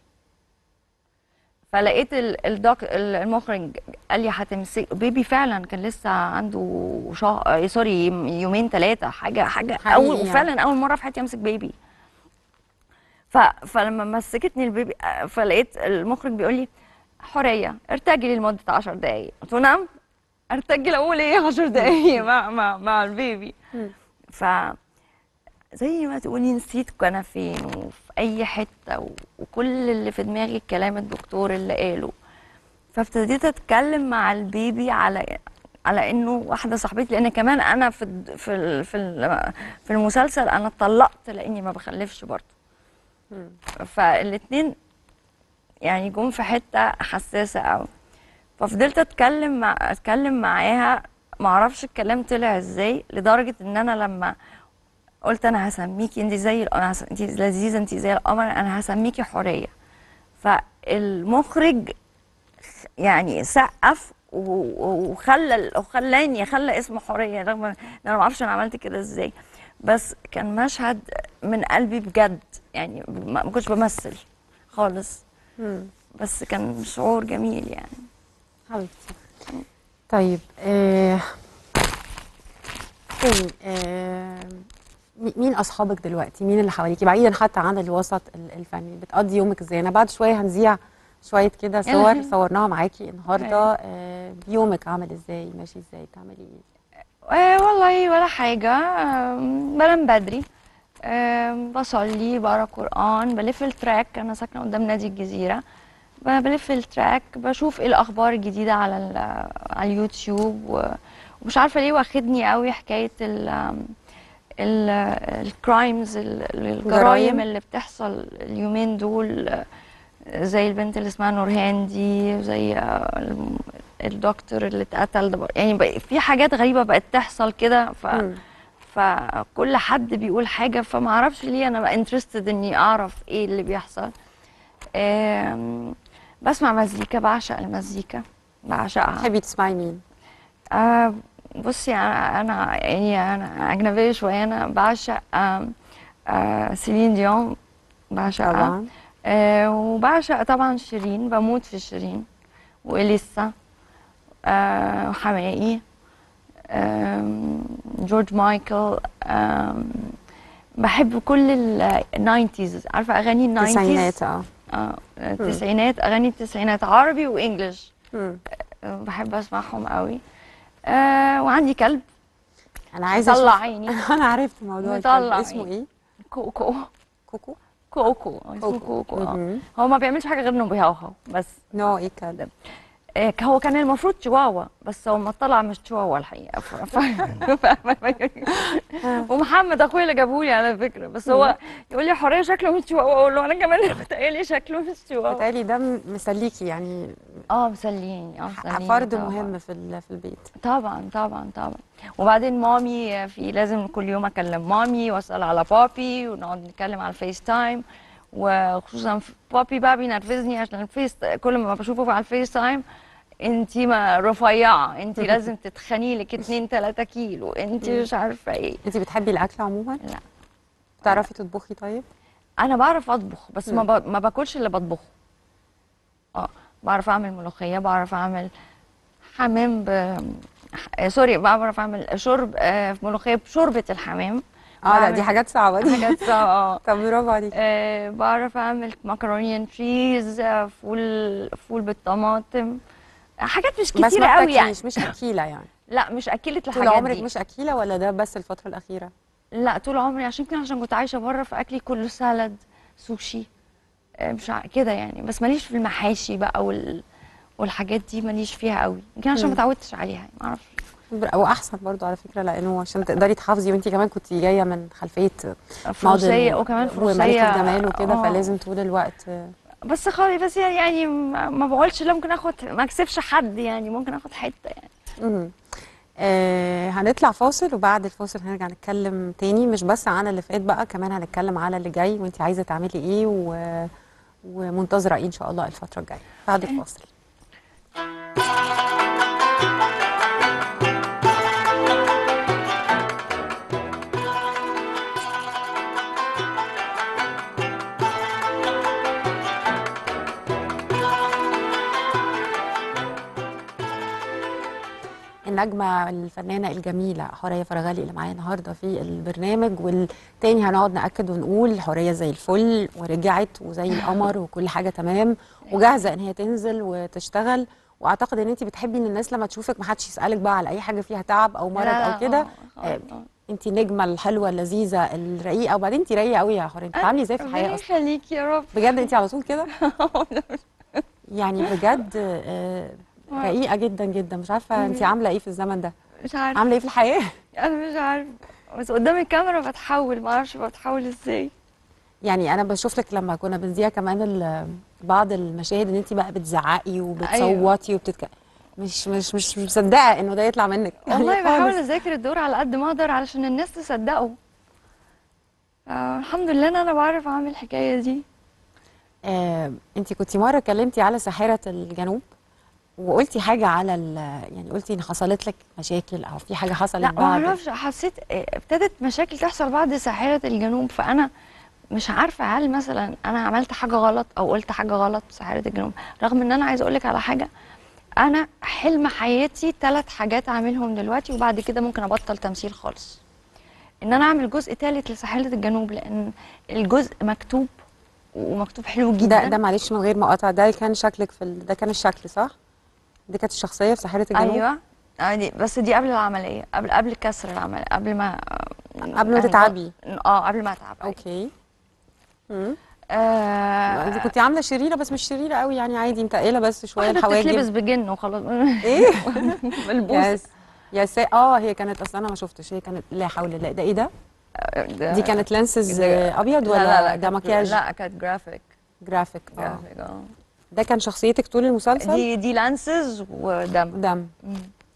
[SPEAKER 2] فلقيت ال- الدوك ال- المخرج قال لي هتمسك بيبي فعلا كان لسه عنده شهر سوري يومين ثلاثه حاجه حاجه
[SPEAKER 1] حقيقي
[SPEAKER 2] اول
[SPEAKER 1] يعني.
[SPEAKER 2] وفعلا اول مره في حياتي امسك بيبي ف... فلما مسكتني البيبي آه، فلقيت المخرج بيقول لي حوريه ارتجلي لمده 10 دقائق قلت له نعم ارتجل اقول ايه 10 دقائق مع مع مع البيبي ف زي ما تقولي نسيت انا فين وفي اي حته و... وكل اللي في دماغي الكلام الدكتور اللي قاله فابتديت اتكلم مع البيبي على على انه واحده صاحبتي لان كمان انا في الد- في ال- في ال- في المسلسل انا اتطلقت لاني ما بخلفش برضه فالاتنين يعني جم في حته حساسه قوي ففضلت اتكلم مع اتكلم معاها ما اعرفش الكلام طلع ازاي لدرجه ان انا لما قلت انا هسميكي انت زي الق- أنا هس- انت لذيذه انت زي القمر انا هسميكي حوريه فالمخرج يعني سقف و- و- وخلى وخلاني خلى اسمه حوريه رغم ان انا ما اعرفش انا عملت كده ازاي بس كان مشهد من قلبي بجد يعني ما ما كنتش بمثل خالص بس كان شعور جميل يعني
[SPEAKER 1] حبيبتي طيب آه تاني آه مي- مين اصحابك دلوقتي مين اللي حواليكي بعيدا حتى عن الوسط ال- الفني بتقضي يومك ازاي انا بعد شويه هنذيع شويه كده صور
[SPEAKER 2] أها.
[SPEAKER 1] صورناها معاكي النهارده آه يومك عامل ازاي ماشي ازاي بتعملي ايه
[SPEAKER 2] آه والله ولا حاجة آم، بنام بدري آم، بصلي بقرا قرآن بلف التراك أنا ساكنة قدام نادي الجزيرة ب- بلف التراك بشوف ايه الأخبار الجديدة على ال- على اليوتيوب و- ومش عارفة ليه واخدني قوي حكاية ال ال الكرايمز الجرائم
[SPEAKER 1] جرايم.
[SPEAKER 2] اللي بتحصل اليومين دول آه، زي البنت اللي اسمها نورهان دي زي آه، الم- الدكتور اللي اتقتل ده بر- يعني بقى في حاجات غريبة بقت تحصل كده ف
[SPEAKER 1] مم.
[SPEAKER 2] فكل حد بيقول حاجة فما اعرفش ليه انا بقى انترستد اني اعرف ايه اللي بيحصل آم، بسمع مزيكا بعشق المزيكا بعشقها
[SPEAKER 1] تحبي تسمعي مين
[SPEAKER 2] آه بصي انا انا يعني انا اجنبيه شويه انا بعشق آم، آه سيلين ديون بعشقها
[SPEAKER 1] طبعا
[SPEAKER 2] آه وبعشق طبعا شيرين بموت في شيرين واليسا آه وحماقي آم، جورج مايكل آم، بحب كل الناينتيز عارفه اغاني الناينتيز
[SPEAKER 1] تسعينات اه
[SPEAKER 2] اه التسعينات اغاني التسعينات عربي وانجلش
[SPEAKER 1] مم.
[SPEAKER 2] آه، بحب اسمعهم قوي آه وعندي كلب
[SPEAKER 1] انا عايزه
[SPEAKER 2] طلع
[SPEAKER 1] أشوف-
[SPEAKER 2] عيني
[SPEAKER 1] انا عرفت موضوع
[SPEAKER 2] مطلع
[SPEAKER 1] الكلب. اسمه
[SPEAKER 2] عيني.
[SPEAKER 1] ايه
[SPEAKER 2] كوكو
[SPEAKER 1] كوكو
[SPEAKER 2] كوكو اسمه كوكو اه
[SPEAKER 1] مهم.
[SPEAKER 2] هو ما بيعملش حاجه غير انه بيهوهو بس
[SPEAKER 1] نوع ايه الكلب
[SPEAKER 2] آه، هو كان المفروض تشواوا بس هو ما طلع مش تشواوا الحقيقه ف... ف... ومحمد اخويا اللي جابهولي على فكره بس هو يقول لي حوريه شكله مش تشواوا اقول له انا كمان بتهيألي شكله مش تشواوا
[SPEAKER 1] بتهيألي ده م- مسليكي يعني
[SPEAKER 2] اه مسليني اه مسليني
[SPEAKER 1] فرد
[SPEAKER 2] طبعاً.
[SPEAKER 1] مهم في ال- في البيت
[SPEAKER 2] طبعا طبعا طبعا وبعدين مامي في لازم كل يوم اكلم مامي واسال على بابي ونقعد نتكلم على الفيس تايم وخصوصا في- بابي بقى بينرفزني عشان الفيس كل ما بشوفه على الفيس تايم انتي ما رفيعه انتي لازم تتخني لك 2 3 كيلو انتي مش عارفه ايه
[SPEAKER 1] انت بتحبي الاكل عموما
[SPEAKER 2] لا
[SPEAKER 1] بتعرفي تطبخي طيب
[SPEAKER 2] انا بعرف اطبخ بس ما ب... ما باكلش اللي بطبخه اه بعرف اعمل ملوخيه بعرف اعمل حمام ب... آه، سوري بعرف اعمل شرب آه، ملوخيه بشوربه الحمام
[SPEAKER 1] اه لا
[SPEAKER 2] بعمل
[SPEAKER 1] دي حاجات صعبه دي
[SPEAKER 2] حاجات صعبة، اه
[SPEAKER 1] طب برافو عليكي
[SPEAKER 2] آه، بعرف اعمل مكروني اند تشيز آه، فول فول بالطماطم حاجات مش
[SPEAKER 1] بس
[SPEAKER 2] كتيره
[SPEAKER 1] ما
[SPEAKER 2] قوي يعني
[SPEAKER 1] بتاكليش مش اكيله يعني
[SPEAKER 2] لا مش اكلة
[SPEAKER 1] طول
[SPEAKER 2] الحاجات
[SPEAKER 1] عمرك
[SPEAKER 2] دي
[SPEAKER 1] مش اكيله ولا ده بس الفتره الاخيره
[SPEAKER 2] لا طول عمري عشان كده عشان كنت عايشه بره فاكلي كله سالاد سوشي آه، مش ع- كده يعني بس ماليش في المحاشي بقى وال والحاجات دي ماليش فيها قوي يمكن عشان ما اتعودتش عليها ما اعرفش
[SPEAKER 1] او احسن برضو على فكره لانه عشان تقدري تحافظي وانت كمان كنت جايه من خلفيه
[SPEAKER 2] فروسيه وكمان
[SPEAKER 1] وملك
[SPEAKER 2] فروسيه
[SPEAKER 1] الجمال وكده
[SPEAKER 2] آه.
[SPEAKER 1] فلازم طول الوقت
[SPEAKER 2] بس خالص بس يعني ما ما بقولش لا ممكن اخد ما اكسبش حد يعني ممكن اخد حته يعني
[SPEAKER 1] مهم. آه هنطلع فاصل وبعد الفاصل هنرجع نتكلم تاني مش بس عن اللي فات بقى كمان هنتكلم على اللي جاي وانت عايزه تعملي ايه و... ومنتظره ايه ان شاء الله الفتره الجايه بعد الفاصل النجمه الفنانه الجميله حوريه فرغلي اللي معايا النهارده في البرنامج والتاني هنقعد ناكد ونقول حوريه زي الفل ورجعت وزي القمر وكل حاجه تمام وجاهزه ان هي تنزل وتشتغل واعتقد ان انت بتحبي ان الناس لما تشوفك ما حدش يسالك بقى على اي حاجه فيها تعب او مرض
[SPEAKER 2] لا،
[SPEAKER 1] او كده
[SPEAKER 2] آه، خالص، آه.
[SPEAKER 1] انت النجمه الحلوه اللذيذه الرقيقه وبعدين انت رايقه قوي يا حوريه انت بتتعاملي ازاي في الحياه
[SPEAKER 2] ربنا
[SPEAKER 1] اصلا
[SPEAKER 2] يخليك يا رب
[SPEAKER 1] بجد انت على طول كده يعني بجد آه، رقيقه جدا جدا مش عارفه انت عامله ايه في الزمن ده
[SPEAKER 2] مش عارفه
[SPEAKER 1] عامله ايه في الحياه
[SPEAKER 2] انا مش عارفه بس قدام الكاميرا بتحول ما اعرفش بتحول ازاي
[SPEAKER 1] يعني انا بشوف لك لما كنا بنذيع كمان ال- بعض المشاهد ان انت بقى بتزعقي وبتصوتي وبتتك مش مش مش مصدقه انه ده يطلع منك
[SPEAKER 2] والله
[SPEAKER 1] يعني
[SPEAKER 2] بحاول
[SPEAKER 1] خالص.
[SPEAKER 2] اذاكر الدور على قد ما اقدر علشان الناس تصدقه آه الحمد لله ان انا بعرف اعمل الحكايه دي
[SPEAKER 1] آه، انت كنتي مره اتكلمتي على ساحره الجنوب وقلتي حاجه على ال- يعني قلتي ان حصلت لك مشاكل او في حاجه حصلت
[SPEAKER 2] لا ما
[SPEAKER 1] بعد
[SPEAKER 2] اعرفش حسيت آه، ابتدت مشاكل تحصل بعد ساحره الجنوب فانا مش عارفه هل مثلا انا عملت حاجه غلط او قلت حاجه غلط في ساحره الجنوب رغم ان انا عايزه اقول لك على حاجه انا حلم حياتي ثلاث حاجات اعملهم دلوقتي وبعد كده ممكن ابطل تمثيل خالص ان انا اعمل جزء ثالث لساحره الجنوب لان الجزء مكتوب ومكتوب حلو جدا
[SPEAKER 1] ده ده معلش من غير مقاطعه ده كان شكلك في ال... ده كان الشكل صح دي كانت الشخصيه في ساحره الجنوب
[SPEAKER 2] ايوه آه دي بس دي قبل العمليه قبل قبل كسر العمليه قبل ما
[SPEAKER 1] قبل ما
[SPEAKER 2] يعني
[SPEAKER 1] تتعبي
[SPEAKER 2] اه قبل ما اتعب أيوة.
[SPEAKER 1] اوكي امم
[SPEAKER 2] آه
[SPEAKER 1] انت كنت عامله شريره بس مش شريره قوي يعني عادي متقله بس شويه
[SPEAKER 2] واحده بتتلبس
[SPEAKER 1] الحواجب
[SPEAKER 2] بجن وخلاص
[SPEAKER 1] ايه
[SPEAKER 2] ملبوس
[SPEAKER 1] يس يا سا... اه هي كانت اصلا انا ما شفتش هي كانت لا حول الله ده ايه ده دي كانت لانسز
[SPEAKER 2] ده-
[SPEAKER 1] ابيض
[SPEAKER 2] لا
[SPEAKER 1] ولا
[SPEAKER 2] لا لا
[SPEAKER 1] ده
[SPEAKER 2] كانت-
[SPEAKER 1] مكياج
[SPEAKER 2] لا كانت جرافيك
[SPEAKER 1] جرافيك اه
[SPEAKER 2] جرافيك اه
[SPEAKER 1] ده كان شخصيتك طول المسلسل
[SPEAKER 2] دي دي لانسز ودم
[SPEAKER 1] دم
[SPEAKER 2] مم.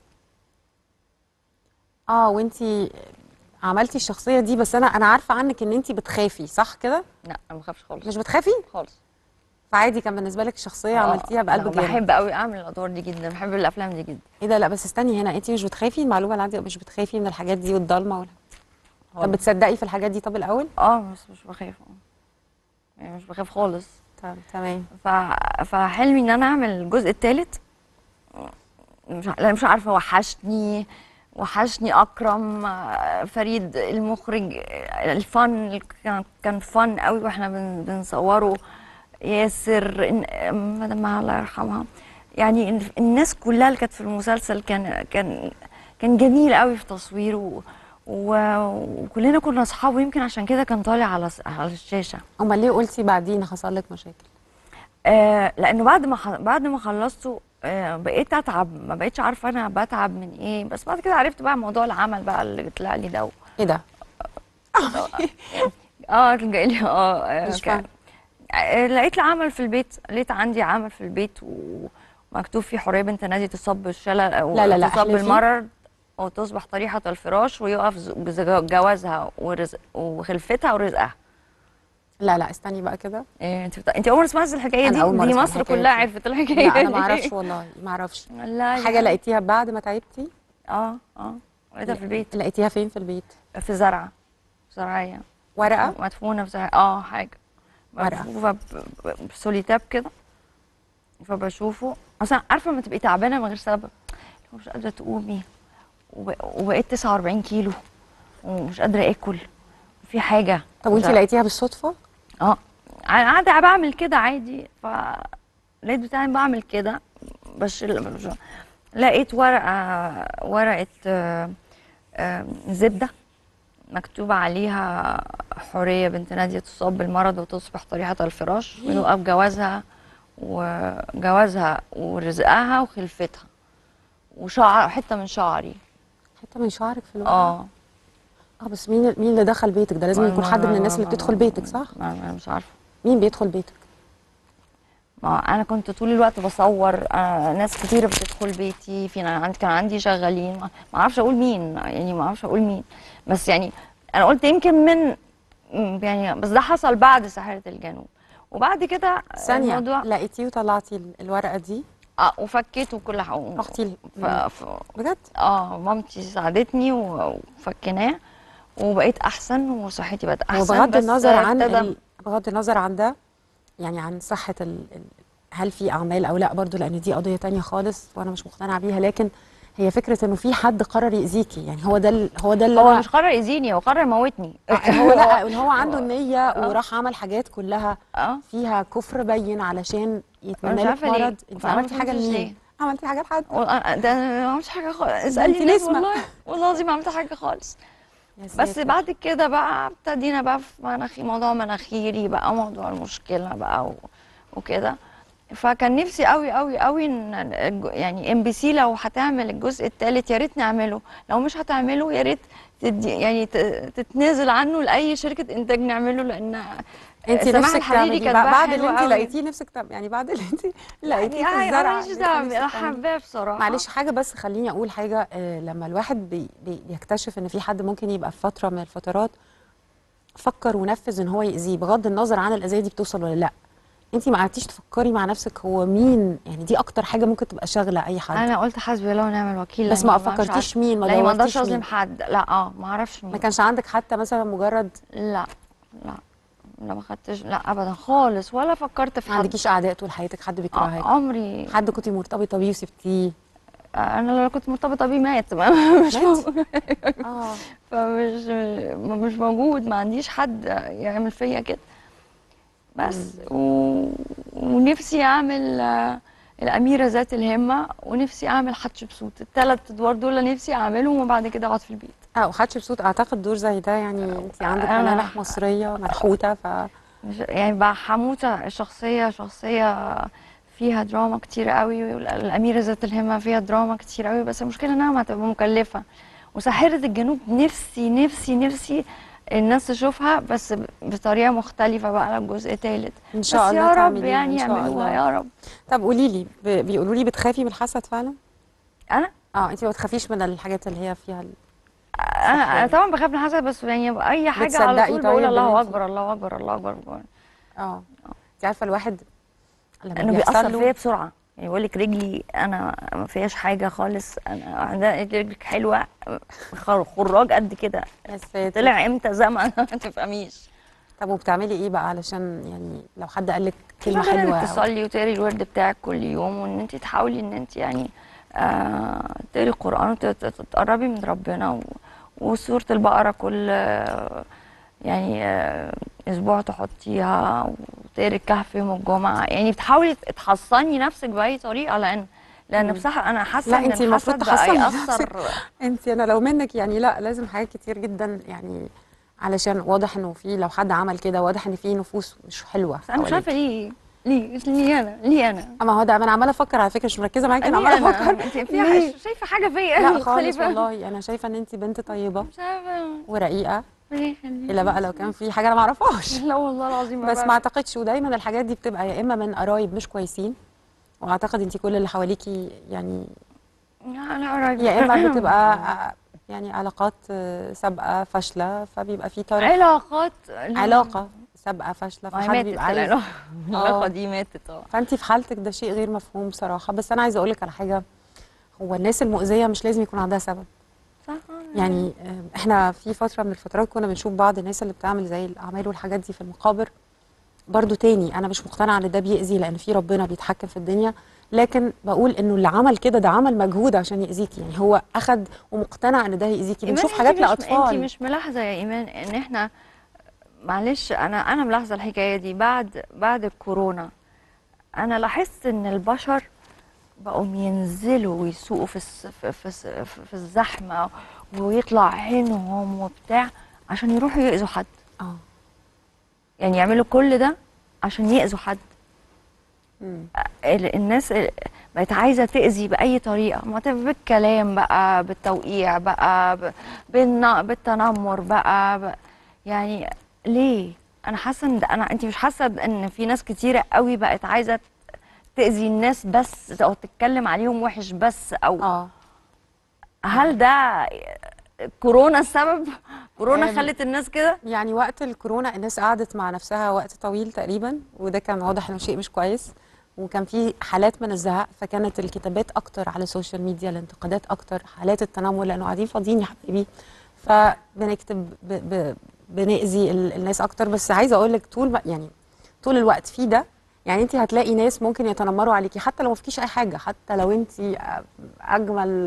[SPEAKER 1] اه وانتي عملتي الشخصيه دي بس انا انا عارفه عنك ان انتي بتخافي صح كده
[SPEAKER 2] لا انا ما بخافش خالص
[SPEAKER 1] مش بتخافي
[SPEAKER 2] خالص
[SPEAKER 1] فعادي كان بالنسبه لك الشخصيه
[SPEAKER 2] آه،
[SPEAKER 1] عملتيها بقلب
[SPEAKER 2] أنا
[SPEAKER 1] جامد
[SPEAKER 2] بحب قوي اعمل الادوار دي جدا بحب الافلام دي جدا
[SPEAKER 1] ايه ده لا بس استني هنا انتي مش بتخافي المعلومه اللي عندي مش بتخافي من الحاجات دي والضلمه ولا طب
[SPEAKER 2] خالص.
[SPEAKER 1] بتصدقي في الحاجات دي طب الاول
[SPEAKER 2] اه بس مش بخاف آه. يعني مش بخاف خالص
[SPEAKER 1] طب تمام
[SPEAKER 2] ف... فحلمي ان انا اعمل الجزء الثالث مش ع- لا مش عارفه وحشني وحشني اكرم آه، فريد المخرج آه، الفن كان كان فن قوي واحنا بن... بنصوره ياسر إن- مدام الله يرحمها يعني ال- الناس كلها اللي كانت في المسلسل كان كان كان جميل قوي في تصويره و... و... وكلنا كنا اصحاب ويمكن عشان كده كان طالع على س- على الشاشه
[SPEAKER 1] امال ليه قلتي بعدين حصل لك مشاكل
[SPEAKER 2] آه لانه بعد ما خ... بعد ما خلصته آه بقيت اتعب ما بقيتش عارفه انا بتعب من ايه بس بعد كده عرفت بقى موضوع العمل بقى اللي طلع لي ده
[SPEAKER 1] ايه ده
[SPEAKER 2] اه كان جاي لي اه آه،
[SPEAKER 1] مش
[SPEAKER 2] كان- آه، لقيت لي عمل في البيت لقيت عندي عمل في البيت ومكتوب فيه حوريه بنت نادي تصاب بالشلل أو
[SPEAKER 1] لا، لا، لا،
[SPEAKER 2] تصاب
[SPEAKER 1] احلفي.
[SPEAKER 2] بالمرض وتصبح طريحه الفراش ويقف ز- بز- جوازها ورزق وخلفتها ورزقها
[SPEAKER 1] لا لا استني بقى كده
[SPEAKER 2] إيه انت بت... انت اول مره سمعتي الحكايه
[SPEAKER 1] أنا
[SPEAKER 2] دي
[SPEAKER 1] أول مرة
[SPEAKER 2] دي
[SPEAKER 1] أسمع
[SPEAKER 2] مصر
[SPEAKER 1] الحكاية
[SPEAKER 2] كلها
[SPEAKER 1] دي.
[SPEAKER 2] عرفت الحكايه
[SPEAKER 1] لا انا
[SPEAKER 2] دي.
[SPEAKER 1] ما اعرفش والله ما اعرفش
[SPEAKER 2] لا
[SPEAKER 1] حاجه
[SPEAKER 2] لا.
[SPEAKER 1] لقيتيها بعد ما تعبتي
[SPEAKER 2] اه اه لقيتها في البيت
[SPEAKER 1] لقيتيها فين في البيت
[SPEAKER 2] في زرعه زراعيه
[SPEAKER 1] ورقه
[SPEAKER 2] مدفونه في زرعه اه حاجه
[SPEAKER 1] ورقة.
[SPEAKER 2] مدفوفه ب- ب- بسوليتاب كده فبشوفه اصلا عارفه لما تبقي تعبانه من غير سبب لو مش قادره تقومي وب... وبقيت 49 كيلو ومش قادره اكل في حاجه
[SPEAKER 1] طب وانتي
[SPEAKER 2] مش-
[SPEAKER 1] لقيتيها بالصدفه
[SPEAKER 2] اه انا قاعده بعمل كده عادي ف لقيت بتاعي بعمل كده بشيل بش- لقيت ورقه ورقه آه، آه، زبده مكتوب عليها حوريه بنت ناديه تصاب بالمرض وتصبح طريحه الفراش ويوقف جوازها وجوازها ورزقها وخلفتها وشعر حته من شعري
[SPEAKER 1] حته من شعرك في الورقه
[SPEAKER 2] اه
[SPEAKER 1] اه بس مين مين اللي دخل بيتك ده لازم يكون
[SPEAKER 2] ما-
[SPEAKER 1] حد من
[SPEAKER 2] ما-
[SPEAKER 1] الناس اللي
[SPEAKER 2] ما-
[SPEAKER 1] بتدخل بيتك صح
[SPEAKER 2] ما ما- مش عارفه
[SPEAKER 1] مين بيدخل بيتك
[SPEAKER 2] ما انا كنت طول الوقت بصور آه ناس كتير بتدخل بيتي في عندي كان عندي شغالين ما ما اعرفش اقول مين يعني ما اعرفش اقول مين بس يعني انا قلت يمكن من م- يعني بس ده حصل بعد ساحره الجنوب وبعد كده
[SPEAKER 1] ثانيه
[SPEAKER 2] الموضوع
[SPEAKER 1] لقيتيه وطلعتي ال- الورقه دي
[SPEAKER 2] اه وفكيته كل حاجه
[SPEAKER 1] رحتي ل-
[SPEAKER 2] ف... ف...
[SPEAKER 1] بجد
[SPEAKER 2] اه مامتي ساعدتني و- وفكيناه وبقيت احسن وصحتي بقت احسن
[SPEAKER 1] وبغض
[SPEAKER 2] بس
[SPEAKER 1] النظر عن
[SPEAKER 2] ابتدى-
[SPEAKER 1] ال... بغض النظر عن ده يعني عن صحه ال... ال... هل في اعمال او لا برضو لان دي قضيه تانية خالص وانا مش مقتنعه بيها لكن هي فكره انه في حد قرر يأذيكي يعني هو ده ال- هو ده اللي
[SPEAKER 2] هو
[SPEAKER 1] أنا-
[SPEAKER 2] مش قرر يأذيني هو قرر يموتني
[SPEAKER 1] هو لا ان هو عنده النيه وراح عمل حاجات كلها
[SPEAKER 2] اه
[SPEAKER 1] فيها كفر بين علشان يتمنى
[SPEAKER 2] مش
[SPEAKER 1] لك
[SPEAKER 2] عارفة ليه.
[SPEAKER 1] مرض انت
[SPEAKER 2] أنا ما
[SPEAKER 1] عملتي حاجه
[SPEAKER 2] فهمتش ليه.
[SPEAKER 1] لمين عملتي حاجه لحد
[SPEAKER 2] والله ده انا ما عملتش حاجه خالص اسالي
[SPEAKER 1] انت
[SPEAKER 2] الناس
[SPEAKER 1] نسمة.
[SPEAKER 2] والله والله العظيم ما عملت حاجه خالص
[SPEAKER 1] يا
[SPEAKER 2] بس
[SPEAKER 1] ساتر.
[SPEAKER 2] بعد كده بقى ابتدينا بقى في مناخي موضوع مناخيري بقى موضوع المشكله بقى و... وكده فكان نفسي قوي قوي قوي ان الج- يعني ام بي سي لو هتعمل الجزء الثالث يا ريت نعمله لو مش هتعمله يا ريت تدي يعني ت- تتنازل عنه لاي شركه انتاج نعمله لان
[SPEAKER 1] انت
[SPEAKER 2] سماح
[SPEAKER 1] نفسك
[SPEAKER 2] الحريري
[SPEAKER 1] تعملي
[SPEAKER 2] كاتباها
[SPEAKER 1] بعد اللي
[SPEAKER 2] حلوة
[SPEAKER 1] انت
[SPEAKER 2] قوي.
[SPEAKER 1] لقيتيه نفسك تعملي يعني بعد اللي انت لقيتيه في
[SPEAKER 2] يعني
[SPEAKER 1] الزرع
[SPEAKER 2] انا ماليش
[SPEAKER 1] لسه
[SPEAKER 2] دعوه
[SPEAKER 1] نفسك
[SPEAKER 2] انا
[SPEAKER 1] تعملي.
[SPEAKER 2] حباه بصراحه
[SPEAKER 1] معلش حاجه بس خليني اقول حاجه آه، لما الواحد بي بي بيكتشف ان في حد ممكن يبقى في فتره من الفترات فكر ونفذ ان هو يأذيه بغض النظر عن الاذيه دي بتوصل ولا لا انت ما قعدتيش تفكري مع نفسك هو مين يعني دي اكتر حاجه ممكن تبقى شاغله اي حد
[SPEAKER 2] انا قلت حسبي الله ونعم الوكيل
[SPEAKER 1] بس
[SPEAKER 2] لأني
[SPEAKER 1] ما
[SPEAKER 2] مش
[SPEAKER 1] فكرتيش
[SPEAKER 2] عارفة.
[SPEAKER 1] مين ما
[SPEAKER 2] لاني ما
[SPEAKER 1] دورتيش
[SPEAKER 2] اقدرش
[SPEAKER 1] مين
[SPEAKER 2] اظلم حد لا اه ما اعرفش مين
[SPEAKER 1] ما كانش عندك حتى مثلا مجرد
[SPEAKER 2] لا لا لا ما خدتش لا ابدا خالص ولا فكرت في
[SPEAKER 1] ما
[SPEAKER 2] حد
[SPEAKER 1] عندكيش اعداء طول حياتك حد
[SPEAKER 2] ع-
[SPEAKER 1] بيكرهك
[SPEAKER 2] عمري
[SPEAKER 1] حد كنت مرتبطه بيه وسبتيه
[SPEAKER 2] انا لو كنت مرتبطه بيه مات ما- مش
[SPEAKER 1] مات؟
[SPEAKER 2] موجود
[SPEAKER 1] اه
[SPEAKER 2] فمش مش موجود ما عنديش حد يعمل فيا كده بس و... ونفسي اعمل آه، الأميرة ذات الهمة ونفسي أعمل حتشبسوت الثلاث أدوار دول نفسي أعملهم وبعد كده أقعد في البيت
[SPEAKER 1] اه وحتشبسوت اعتقد دور زي ده يعني انت عندك
[SPEAKER 2] أنا-
[SPEAKER 1] ملامح مصريه منحوته ف
[SPEAKER 2] مش يعني بقى حموتة الشخصية شخصية فيها دراما كتير قوي والأميرة ذات الهمة فيها دراما كتير قوي بس المشكلة إنها ما هتبقى مكلفة وساحرة الجنوب نفسي نفسي نفسي الناس تشوفها بس ب- بطريقة مختلفة بقى للجزء تالت
[SPEAKER 1] ان شاء
[SPEAKER 2] بس
[SPEAKER 1] الله
[SPEAKER 2] يا رب
[SPEAKER 1] تعمليها،
[SPEAKER 2] يعني
[SPEAKER 1] إن شاء
[SPEAKER 2] يعملوها
[SPEAKER 1] الله.
[SPEAKER 2] يا رب
[SPEAKER 1] طب قولي لي ب- بيقولوا لي بتخافي من الحسد فعلا
[SPEAKER 2] أنا
[SPEAKER 1] اه انت ما بتخافيش من الحاجات اللي هي فيها ال...
[SPEAKER 2] أنا أنا طبعا بخاف من الحسد بس يعني أي حاجة على
[SPEAKER 1] بتصدقي
[SPEAKER 2] طول
[SPEAKER 1] طيب
[SPEAKER 2] بقول
[SPEAKER 1] إن
[SPEAKER 2] الله
[SPEAKER 1] أنت-
[SPEAKER 2] أكبر الله أكبر الله أكبر
[SPEAKER 1] اه انت عارفه الواحد لما
[SPEAKER 2] انه
[SPEAKER 1] بيحصل
[SPEAKER 2] بيأثر
[SPEAKER 1] له
[SPEAKER 2] فيا بسرعه يعني بقول لك رجلي انا ما فيهاش حاجه خالص انا عندها رجلك حلوه خر- خراج قد كده
[SPEAKER 1] يا ساتر
[SPEAKER 2] طلع امتى زمن ما تفهميش
[SPEAKER 1] طب وبتعملي ايه بقى علشان يعني لو حد قال لك كلمه
[SPEAKER 2] كلمه
[SPEAKER 1] حلوه
[SPEAKER 2] انك
[SPEAKER 1] أو-
[SPEAKER 2] تصلي وتقري الورد بتاعك كل يوم وان انت تحاولي ان انت يعني آه تقري القران وتقربي من ربنا و- وسوره البقره كل آه، يعني آه، اسبوع تحطيها وتقري الكهف يوم الجمعه يعني بتحاولي تحصني نفسك باي طريقه لان لان بصراحه انا حاسه
[SPEAKER 1] لا
[SPEAKER 2] ان
[SPEAKER 1] انت المفروض
[SPEAKER 2] الحسد بقى
[SPEAKER 1] تحصني
[SPEAKER 2] ياثر
[SPEAKER 1] انت انا لو منك يعني لا لازم حاجات كتير جدا يعني علشان واضح انه في لو حد عمل كده واضح ان في نفوس مش حلوه
[SPEAKER 2] انا مش عارفه ليه ليه ليه انا ليه انا
[SPEAKER 1] اما هو ده انا عماله افكر على فكره مش مركزه معاكي انا
[SPEAKER 2] ليه
[SPEAKER 1] عماله
[SPEAKER 2] انا
[SPEAKER 1] افكر
[SPEAKER 2] انت في
[SPEAKER 1] ليه؟
[SPEAKER 2] حاجة- شايفه حاجه فيا
[SPEAKER 1] لا خالص
[SPEAKER 2] مختلفة؟
[SPEAKER 1] والله انا شايفه ان انت بنت طيبه
[SPEAKER 2] مش عارفه
[SPEAKER 1] ورقيقه
[SPEAKER 2] ليه خليني-
[SPEAKER 1] الا بقى لو كان في حاجه انا ما اعرفهاش
[SPEAKER 2] لا والله العظيم
[SPEAKER 1] بس ما اعتقدش ودايما الحاجات دي بتبقى يا اما من قرايب مش كويسين واعتقد انت كل اللي حواليكي يعني
[SPEAKER 2] انا قريب
[SPEAKER 1] يا اما بتبقى يعني علاقات آه، سابقه فاشله فبيبقى في طرف
[SPEAKER 2] علاقات
[SPEAKER 1] علاقه سابقه فاشله
[SPEAKER 2] ما هي
[SPEAKER 1] فحد
[SPEAKER 2] ماتت
[SPEAKER 1] بيبقى عايز
[SPEAKER 2] العلاقه العلاقه دي ماتت اه
[SPEAKER 1] فانت في حالتك ده شيء غير مفهوم بصراحه بس انا عايزه اقول لك على حاجه هو الناس المؤذيه مش لازم يكون عندها سبب
[SPEAKER 2] صح
[SPEAKER 1] يعني آه، احنا في فتره من الفترات كنا بنشوف بعض الناس اللي بتعمل زي الاعمال والحاجات دي في المقابر برضو تاني انا مش مقتنعه ان ده بيأذي لان في ربنا بيتحكم في الدنيا لكن بقول انه اللي عمل كده ده عمل مجهود عشان يأذيكي يعني هو اخد ومقتنع ان ده هيأذيكي
[SPEAKER 2] إيمان،
[SPEAKER 1] بنشوف
[SPEAKER 2] انت
[SPEAKER 1] حاجات
[SPEAKER 2] مش-
[SPEAKER 1] لاطفال
[SPEAKER 2] انت مش ملاحظه يا ايمان ان احنا معلش انا انا ملاحظه الحكايه دي بعد بعد الكورونا انا لاحظت ان البشر بقوا ينزلوا ويسوقوا في الس- في في, الس- في الزحمه ويطلع عينهم وبتاع عشان يروحوا يأذوا حد
[SPEAKER 1] اه
[SPEAKER 2] يعني يعملوا كل ده عشان يأذوا حد
[SPEAKER 1] مم.
[SPEAKER 2] ال- الناس ال- بقت عايزه تأذي بأي طريقه ما تبقى بالكلام بقى بالتوقيع بقى ب- بالن- بالتنمر بقى ب- يعني ليه انا حاسه ان ده- انا انت مش حاسه ان في ناس كتيره قوي بقت عايزه تأذي الناس بس او تتكلم عليهم وحش بس او
[SPEAKER 1] اه
[SPEAKER 2] هل ده كورونا السبب كورونا
[SPEAKER 1] أم.
[SPEAKER 2] خلت الناس كده
[SPEAKER 1] يعني وقت الكورونا الناس قعدت مع نفسها وقت طويل تقريبا وده كان واضح انه شيء مش كويس وكان في حالات من الزهق فكانت الكتابات اكتر على السوشيال ميديا الانتقادات اكتر حالات التنمر لانه قاعدين فاضيين يا حبايبي فبنكتب ب ب بنأذي ال- الناس اكتر بس عايزه اقول لك طول ما يعني طول الوقت في ده يعني انت هتلاقي ناس ممكن يتنمروا عليكي حتى لو ما فيكيش اي حاجه حتى لو انت اجمل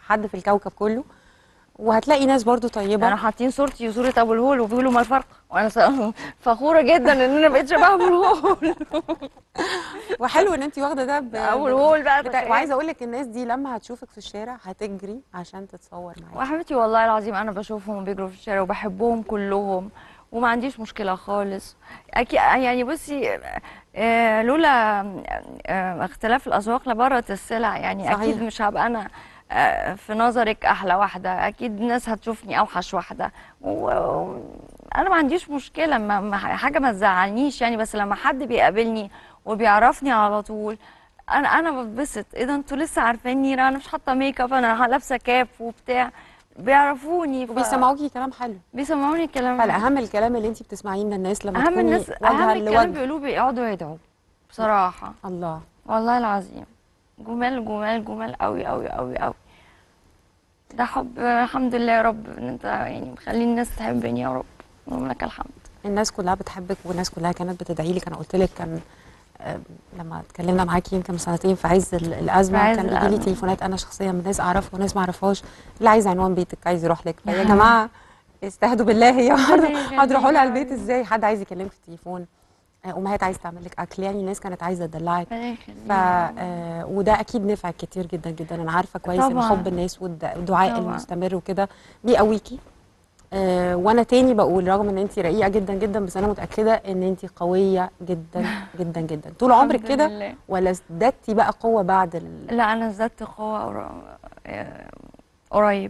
[SPEAKER 1] حد في الكوكب كله وهتلاقي ناس برضو طيبه
[SPEAKER 2] كانوا حاطين صورتي وصوره ابو الهول وبيقولوا ما الفرق وانا س- فخوره جدا ان انا بقيت شبه ابو الهول
[SPEAKER 1] وحلو ان انت واخده ده ب...
[SPEAKER 2] ابو الهول بقى
[SPEAKER 1] بتاع...
[SPEAKER 2] تخيل.
[SPEAKER 1] وعايزه اقول لك الناس دي لما هتشوفك في الشارع هتجري عشان تتصور معاك
[SPEAKER 2] وحبيبتي والله العظيم انا بشوفهم بيجروا في الشارع وبحبهم كلهم وما عنديش مشكله خالص اكيد يعني بصي آه، لولا آه، اختلاف الاذواق لبرت السلع يعني
[SPEAKER 1] صحيح.
[SPEAKER 2] اكيد مش هبقى انا آه، في نظرك احلى واحده اكيد الناس هتشوفني اوحش واحده وانا ما عنديش مشكله ما ما- حاجه ما تزعلنيش يعني بس لما حد بيقابلني وبيعرفني على طول انا انا بتبسط ايه ده انتوا لسه عارفيني انا مش حاطه ميك اب انا لابسه كاب وبتاع بيعرفوني ف...
[SPEAKER 1] وبيسمعوكي كلام حلو
[SPEAKER 2] بيسمعوني كلام
[SPEAKER 1] فالاهم الكلام اللي انت بتسمعيه من الناس لما
[SPEAKER 2] اهم
[SPEAKER 1] تكوني
[SPEAKER 2] الناس
[SPEAKER 1] واجهه
[SPEAKER 2] اهم الكلام
[SPEAKER 1] لوجه
[SPEAKER 2] بيقولوه بيقعدوا يدعوا بصراحه
[SPEAKER 1] الله
[SPEAKER 2] والله العظيم جمال جمال جمال قوي قوي قوي قوي ده حب الحمد لله يا رب ان انت يعني مخلي الناس تحبني يا رب ولك الحمد
[SPEAKER 1] الناس كلها بتحبك والناس كلها كانت بتدعي لك انا قلت لك كان آه، لما اتكلمنا معاكي يمكن من سنتين في عز ال- الازمه
[SPEAKER 2] في عز
[SPEAKER 1] كان بيجي لي
[SPEAKER 2] الأزمة.
[SPEAKER 1] تليفونات انا شخصيا من ناس اعرفها وناس ما اعرفهاش اللي عايز عنوان بيتك عايز يروح لك فيا جماعه استهدوا بالله هي
[SPEAKER 2] يخليك
[SPEAKER 1] هتروحوا لها
[SPEAKER 2] يا
[SPEAKER 1] البيت
[SPEAKER 2] حبيبي.
[SPEAKER 1] ازاي حد عايز يكلمك في التليفون آه، امهات عايز تعمل لك اكل يعني الناس كانت عايزه تدلعك
[SPEAKER 2] ربنا يخليك
[SPEAKER 1] ف آه، وده اكيد نفعك كتير جدا جدا انا عارفه كويس ان
[SPEAKER 2] طبعاً.
[SPEAKER 1] حب الناس والد- والدعاء
[SPEAKER 2] طبعاً.
[SPEAKER 1] المستمر وكده بيقويكي آه، وانا تاني بقول رغم ان انت رقيقه جدا جدا بس انا متاكده ان انت قويه جدا جدا جدا طول عمرك
[SPEAKER 2] الحمد
[SPEAKER 1] كده
[SPEAKER 2] لله.
[SPEAKER 1] ولا ازددتي بقى قوه بعد ال...
[SPEAKER 2] لا انا ازددت قوه قر- آه، قريب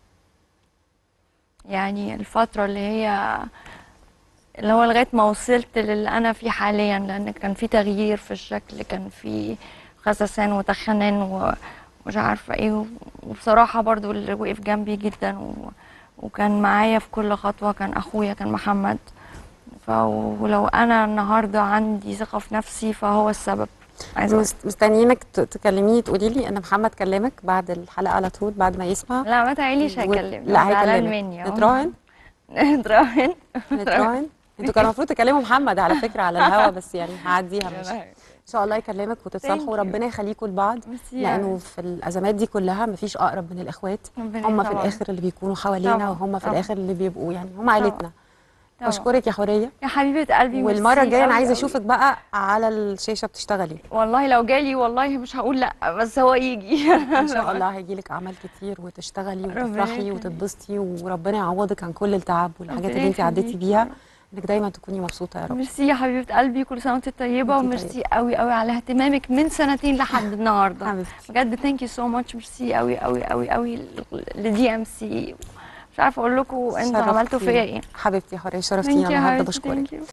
[SPEAKER 2] يعني الفتره اللي هي اللي هو لغايه ما وصلت للي انا فيه حاليا لان كان في تغيير في الشكل كان في خسسان وتخنان ومش عارفه ايه وبصراحه برضو اللي وقف جنبي جدا و... وكان معايا في كل خطوه كان اخويا كان محمد ف ولو انا النهارده عندي ثقه في نفسي فهو السبب عايزه أقول.
[SPEAKER 1] مست- مستنيينك ت- تكلميني تقولي لي ان محمد كلمك بعد الحلقه على طول بعد ما يسمع
[SPEAKER 2] لا ما تعيليش
[SPEAKER 1] و-
[SPEAKER 2] هيكلمني
[SPEAKER 1] لا
[SPEAKER 2] هو زعلان
[SPEAKER 1] هيكلمك
[SPEAKER 2] مني أهو.
[SPEAKER 1] نتراهن
[SPEAKER 2] نتراهن
[SPEAKER 1] نتراهن انتوا كان المفروض تكلموا محمد على فكره على الهوا بس يعني هعديها مش ان شاء الله يكلمك
[SPEAKER 2] Thank
[SPEAKER 1] وتتصالحوا
[SPEAKER 2] you.
[SPEAKER 1] وربنا يخليكم لبعض
[SPEAKER 2] ميرسي يا
[SPEAKER 1] لانه
[SPEAKER 2] حبيبي.
[SPEAKER 1] في الازمات دي كلها مفيش اقرب من الاخوات
[SPEAKER 2] ربنا
[SPEAKER 1] هم في
[SPEAKER 2] طبعاً.
[SPEAKER 1] الاخر اللي بيكونوا حوالينا
[SPEAKER 2] طبعاً،
[SPEAKER 1] وهم في
[SPEAKER 2] طبعاً.
[SPEAKER 1] الاخر اللي بيبقوا يعني هم عيلتنا
[SPEAKER 2] طبعاً.
[SPEAKER 1] بشكرك يا حوريه
[SPEAKER 2] يا حبيبه قلبي
[SPEAKER 1] والمره
[SPEAKER 2] ميرسي
[SPEAKER 1] الجايه انا
[SPEAKER 2] أوي
[SPEAKER 1] عايزه
[SPEAKER 2] أوي.
[SPEAKER 1] اشوفك بقى على الشاشه بتشتغلي
[SPEAKER 2] والله لو جالي والله مش هقول لا بس هو يجي
[SPEAKER 1] ان شاء الله هيجي لك اعمال كتير وتشتغلي
[SPEAKER 2] ربنا
[SPEAKER 1] وتفرحي
[SPEAKER 2] يخليك.
[SPEAKER 1] وتتبسطي وربنا يعوضك عن كل التعب والحاجات
[SPEAKER 2] ربنا
[SPEAKER 1] اللي انت عديتي
[SPEAKER 2] يخليكي
[SPEAKER 1] بيها
[SPEAKER 2] يا رب.
[SPEAKER 1] انك دايما تكوني مبسوطه يا رب
[SPEAKER 2] ميرسي يا حبيبه قلبي كل سنه وانت طيبه
[SPEAKER 1] وانتي
[SPEAKER 2] وميرسي قوي قوي على اهتمامك من سنتين لحد النهارده
[SPEAKER 1] حبيبتي
[SPEAKER 2] بجد ثانك يو سو ماتش ميرسي قوي قوي قوي قوي لدي ام سي مش عارفه اقول لكم انتوا
[SPEAKER 1] شرفتينا.
[SPEAKER 2] عملتوا فيا ايه
[SPEAKER 1] حبيبتي يا حوريه
[SPEAKER 2] Thank
[SPEAKER 1] شرفتينا
[SPEAKER 2] you يا
[SPEAKER 1] النهارده
[SPEAKER 2] حبيبتي،
[SPEAKER 1] بشكرك
[SPEAKER 2] thank you.